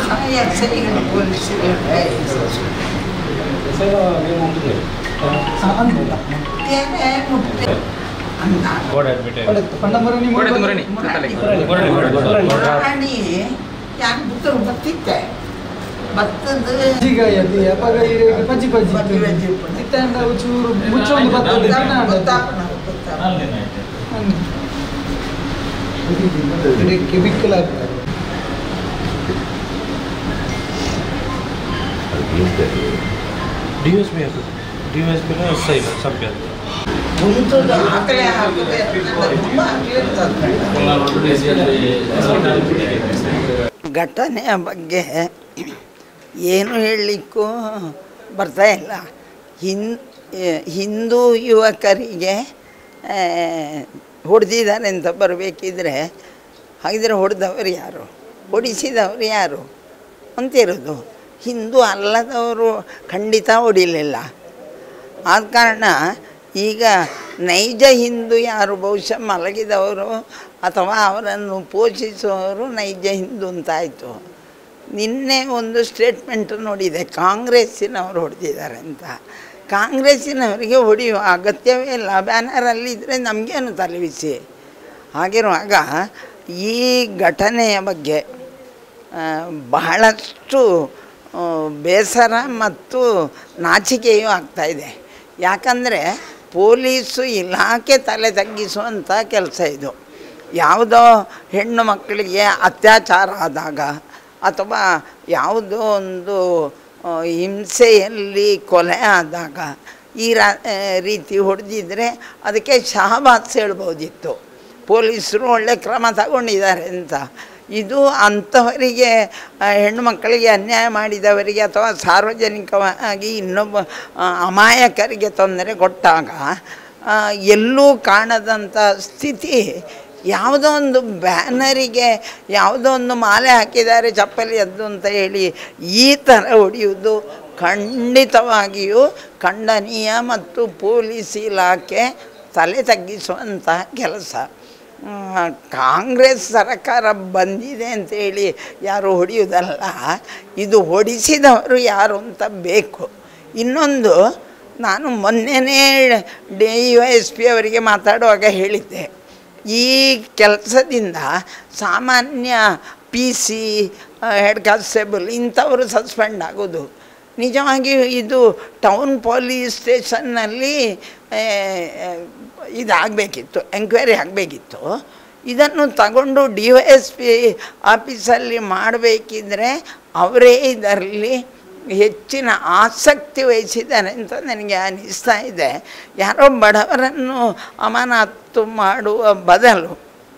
Saya saya dengan polisi Tiene mutte. Andare. ಗೋಡೆ admit ಗೋಡೆ ಮುರಣಿ ರಾಣಿ ಯಾನ್ ಬುತ್ತರು ಬತ್ತಿತ್ತೆ ಭತ್ತದ ಈಗ ಎದ್ದು ಯಾವಾಗ ಈಗ ಪಜ್ಜಿ ಪಜ್ಜಿ ಬಜ್ಜಿ ಬಜ್ಜಿ ಉಪ್ಪು. ಇತ್ತಂಡ ಚೂರು ಮುಚ್ಚೊಂದು ಬರ್ತದೆ ಗೊತ್ತಾಪನ ಗೊತ್ತಾಪನ ಇದಕ್ಕೆ ಬಿಕ್ಕಲಾಗ್ತದೆ D S P D S ಪಿನ ಎಸ್ ಐ ಸಭ್ಯ ಮುಂತದ ಆಕಳೆ ಹಾಕದೆ ತುಂಬ ಘಟನೆಯ ಬಗ್ಗೆ ಏನು ಹೇಳಲಿಕ್ಕೂ ಬರ್ತಾ ಇಲ್ಲ ಹಿನ್ ಹಿಂದೂ ಯುವಕರಿಗೆ ಹೊಡೆದಿದ್ದಾರೆ ಅಂತ ಬರಬೇಕಿದ್ರೆ ಹಾಗಿದ್ರೆ ಹೊಡೆದವರು ಯಾರು ಹೊಡಿಸಿದವರು ಯಾರು ಅಂತಿರೋದು ಹಿಂದೂ ಅಲ್ಲದವರು ಖಂಡಿತ ಹೊಡಿಲಿಲ್ಲ ಆದ ಕಾರಣ ಈಗ ನೈಜ ಹಿಂದೂ ಯಾರು ಬಹುಶಃ ಮಲಗಿದವರು ಅಥವಾ ಅವರನ್ನು ಪೋಷಿಸುವವರು ನೈಜ ಹಿಂದೂ ಅಂತಾಯಿತು ನಿನ್ನೆ ಒಂದು ಸ್ಟೇಟ್ಮೆಂಟ್ ನೋಡಿದೆ ಕಾಂಗ್ರೆಸ್ಸಿನವರು ಹೊಡೆದಿದ್ದಾರೆ ಅಂತ ಕಾಂಗ್ರೆಸ್ಸಿನವರಿಗೆ ಹೊಡೆಯುವ ಅಗತ್ಯವೇ ಇಲ್ಲ ಬ್ಯಾನರಲ್ಲಿ ಇದ್ದರೆ ನಮಗೇನು ತಲೆಬಿಸಿ ಹಾಗಿರುವಾಗ ಈ ಘಟನೆಯ ಬಗ್ಗೆ ಆ, ಬಹಳಷ್ಟು ಆ, ಬೇಸರ ಮತ್ತು ನಾಚಿಕೆಯೂ ಆಗ್ತಾಯಿದೆ ಯಾಕಂದರೆ ಪೊಲೀಸು ಇಲಾಖೆ ತಲೆ ತಗ್ಗಿಸುವಂಥ ಕೆಲಸ ಇದು ಯಾವುದೋ ಹೆಣ್ಣು ಮಕ್ಕಳಿಗೆ ಅತ್ಯಾಚಾರ ಆದಾಗ ಅಥವಾ ಯಾವುದೋ ಒಂದು ಆ, ಹಿಂಸೆಯಲ್ಲಿ ಕೊಲೆ ಆದಾಗ ಈ ರಾ ಆ, ರೀತಿ ಹೊಡೆದಿದ್ರೆ ಅದಕ್ಕೆ ಶಹಬಾಸ್ ಹೇಳ್ಬೋದಿತ್ತು ಪೊಲೀಸರು ಒಳ್ಳೆ ಕ್ರಮ ತಗೊಂಡಿದ್ದಾರೆ ಅಂತ ಇದು ಅಂಥವರಿಗೆ ಆ, ಹೆಣ್ಣು ಮಕ್ಕಳಿಗೆ ಅನ್ಯಾಯ ಮಾಡಿದವರಿಗೆ ಅಥವಾ ಸಾರ್ವಜನಿಕವಾಗಿ ಇನ್ನೊಬ್ಬ ಆ, ಅಮಾಯಕರಿಗೆ ತೊಂದರೆ ಕೊಟ್ಟಾಗ ಆ, ಎಲ್ಲೂ ಕಾಣದಂಥ ಸ್ಥಿತಿ ಯಾವುದೋ ಒಂದು ಬ್ಯಾನರಿಗೆ ಯಾವುದೋ ಒಂದು ಮಾಲೆ ಹಾಕಿದ್ದಾರೆ ಚಪ್ಪಲಿ ಅದ್ದು ಅಂತ ಹೇಳಿ ಈ ಥರ ಹೊಡೆಯುವುದು ಖಂಡಿತವಾಗಿಯೂ ಖಂಡನೀಯ ಮತ್ತು ಪೊಲೀಸ್ ಇಲಾಖೆ ತಲೆ ತಗ್ಗಿಸುವಂತಹ ಕೆಲಸ ಮ್, ಕಾಂಗ್ರೆಸ್ ಸರ್ಕಾರ ಬಂದಿದೆ ಅಂತೇಳಿ ಯಾರು ಹೊಡೆಯುವುದಲ್ಲ ಇದು ಹೊಡಿಸಿದವರು ಯಾರು ಅಂತ ಬೇಕು ಇನ್ನೊಂದು ನಾನು ಮೊನ್ನೆನೇ ಡಿ ಯು ಎಸ್ ಪಿ ಅವರಿಗೆ ಮಾತಾಡುವಾಗ ಹೇಳಿದ್ದೆ ಈ ಕೆಲಸದಿಂದ ಸಾಮಾನ್ಯ ಪಿ ಸಿ ಹೆಡ್ ಕಾನ್ಸ್ಟೇಬಲ್ ಇಂಥವರು ಸಸ್ಪೆಂಡ್ ಆಗೋದು ನಿಜವಾಗಿಯೂ ಇದು ಟೌನ್ ಪೊಲೀಸ್ ಸ್ಟೇಷನ್ನಲ್ಲಿ ಇದಾಗಬೇಕಿತ್ತು ಎಂಕ್ವೈರಿ ಆಗಬೇಕಿತ್ತು ಇದನ್ನು ತಗೊಂಡು ಡಿ ವೈ ಎಸ್ ಪಿ ಆಫೀಸಲ್ಲಿ ಮಾಡಬೇಕಿದ್ರೆ ಅವರೇ ಇದರಲ್ಲಿ ಹೆಚ್ಚಿನ ಆಸಕ್ತಿ ವಹಿಸಿದ್ದಾರೆ ಅಂತ ನನಗೆ ಅನ್ನಿಸ್ತಾ ಇದೆ ಯಾರೋ ಬಡವರನ್ನು ಅಮಾನತು ಮಾಡುವ ಬದಲು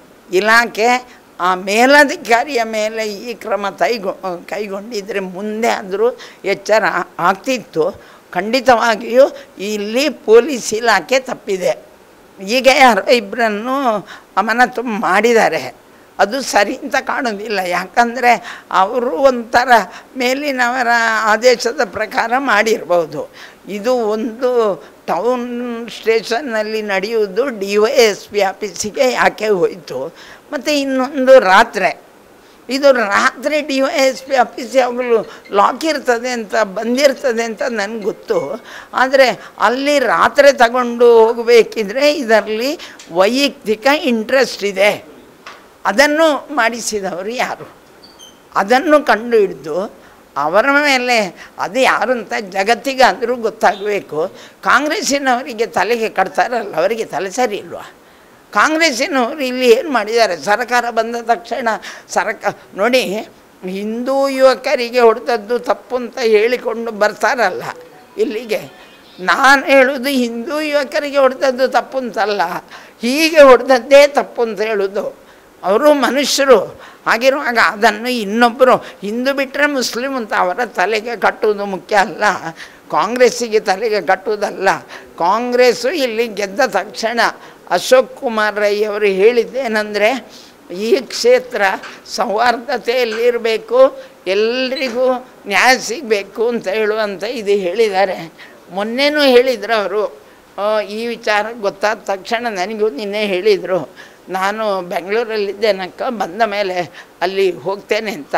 ಇಲಾಖೆ ಆ ಮೇಲಧಿಕಾರಿಯ ಮೇಲೆ ಈ ಕ್ರಮ ಕೈಗೊ ಕೈಗೊಂಡಿದ್ದರೆ ಮುಂದೆ ಆದರೂ ಎಚ್ಚರ ಆಗ್ತಿತ್ತು ಖಂಡಿತವಾಗಿಯೂ ಇಲ್ಲಿ ಪೊಲೀಸ್ ಇಲಾಖೆ ತಪ್ಪಿದೆ ಈಗ ಯಾರೋ ಇಬ್ಬರನ್ನು ಅಮಾನತು ಮಾಡಿದ್ದಾರೆ ಅದು ಸರಿ ಅಂತ ಕಾಣೋದಿಲ್ಲ ಯಾಕಂದರೆ ಅವರು ಒಂಥರ ಮೇಲಿನವರ ಆದೇಶದ ಪ್ರಕಾರ ಮಾಡಿರ್ಬೋದು ಇದು ಒಂದು ಟೌನ್ ಸ್ಟೇಷನ್ನಲ್ಲಿ ನಡೆಯುವುದು ಡಿ ವೈ ಎಸ್ ಪಿ ಆಫೀಸಿಗೆ ಯಾಕೆ ಹೋಯಿತು ಮತ್ತು ಇನ್ನೊಂದು ರಾತ್ರಿ ಇದು ರಾತ್ರಿ D Y S P office ಯಾವಾಗಲೂ ಲಾಕ್ ಇರ್ತದೆ ಅಂತ ಬಂದಿರ್ತದೆ ಅಂತ ನನಗೆ ಗೊತ್ತು ಆದರೆ ಅಲ್ಲಿ ರಾತ್ರಿ ತಗೊಂಡು ಹೋಗಬೇಕಿದ್ರೆ ಇದರಲ್ಲಿ ವೈಯಕ್ತಿಕ ಇಂಟ್ರೆಸ್ಟ್ ಇದೆ ಅದನ್ನು ಮಾಡಿಸಿದವರು ಯಾರು ಅದನ್ನು ಕಂಡು ಹಿಡಿದು ಅವರ ಮೇಲೆ ಅದು ಯಾರು ಅಂತ ಜಗತ್ತಿಗಾದರೂ ಗೊತ್ತಾಗಬೇಕು ಕಾಂಗ್ರೆಸ್ಸಿನವರಿಗೆ ತಲೆಗೆ ಕಟ್ತಾರಲ್ಲ ಅವರಿಗೆ ತಲೆ ಸರಿ ಇಲ್ವಾ ಕಾಂಗ್ರೆಸ್ಸಿನವರು ಇಲ್ಲಿ ಏನು ಮಾಡಿದ್ದಾರೆ ಸರ್ಕಾರ ಬಂದ ತಕ್ಷಣ ಸರ್ಕ ನೋಡಿ ಹಿಂದೂ ಯುವಕರಿಗೆ ಹೊಡೆದದ್ದು ತಪ್ಪು ಅಂತ ಹೇಳಿಕೊಂಡು ಬರ್ತಾರಲ್ಲ ಇಲ್ಲಿಗೆ ನಾನು ಹೇಳೋದು ಹಿಂದೂ ಯುವಕರಿಗೆ ಹೊಡೆದದ್ದು ತಪ್ಪು ಅಂತಲ್ಲ ಹೀಗೆ ಹೊಡೆದದ್ದೇ ತಪ್ಪು ಅಂತ ಹೇಳೋದು ಅವರು ಮನುಷ್ಯರು ಹಾಗಿರುವಾಗ ಅದನ್ನು ಇನ್ನೊಬ್ಬರು ಹಿಂದೂ ಬಿಟ್ಟರೆ ಮುಸ್ಲಿಮ್ ಅಂತ ಅವರ ತಲೆಗೆ ಕಟ್ಟುವುದು ಮುಖ್ಯ ಅಲ್ಲ ಕಾಂಗ್ರೆಸ್ಸಿಗೆ ತಲೆಗೆ ಕಟ್ಟುವುದಲ್ಲ ಕಾಂಗ್ರೆಸ್ಸು ಇಲ್ಲಿ ಗೆದ್ದ ತಕ್ಷಣ ಅಶೋಕ್ ಕುಮಾರ್ ರೈ ಅವರು ಹೇಳಿದ್ದೇನೆಂದರೆ ಈ ಕ್ಷೇತ್ರ ಸೌಹಾರ್ದತೆಯಲ್ಲಿರಬೇಕು ಎಲ್ರಿಗೂ ನ್ಯಾಯ ಸಿಗಬೇಕು ಅಂತ ಹೇಳುವಂಥ ಇದು ಹೇಳಿದ್ದಾರೆ ಮೊನ್ನೆನೂ ಹೇಳಿದ್ರು ಅವರು ಈ ವಿಚಾರ ಗೊತ್ತಾದ ತಕ್ಷಣ ನನಗೂ ನಿನ್ನೆ ಹೇಳಿದರು ನಾನು ಬೆಂಗಳೂರಲ್ಲಿದ್ದೇನಕ್ಕ ಬಂದ ಮೇಲೆ ಅಲ್ಲಿ ಹೋಗ್ತೇನೆ ಅಂತ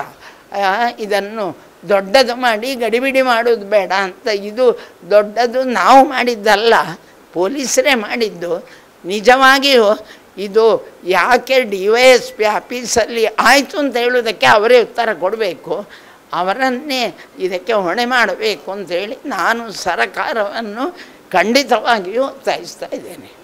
ಆ, ಇದನ್ನು ದೊಡ್ಡದು ಮಾಡಿ ಗಡಿಬಿಡಿ ಮಾಡೋದು ಬೇಡ ಅಂತ ಇದು ದೊಡ್ಡದು ನಾವು ಮಾಡಿದ್ದಲ್ಲ ಪೊಲೀಸರೇ ಮಾಡಿದ್ದು ನಿಜವಾಗಿಯೂ ಇದು ಯಾಕೆ ಡಿ ವೈ ಎಸ್ ಪಿ ಆಫೀಸಲ್ಲಿ ಆಯಿತು ಅಂತ ಹೇಳೋದಕ್ಕೆ ಅವರೇ ಉತ್ತರ ಕೊಡಬೇಕು ಅವರನ್ನೇ ಇದಕ್ಕೆ ಹೊಣೆ ಮಾಡಬೇಕು ಅಂತೇಳಿ ನಾನು ಸರಕಾರವನ್ನು ಖಂಡಿತವಾಗಿಯೂ ಒತ್ತಾಯಿಸ್ತಾ ಇದ್ದೇನೆ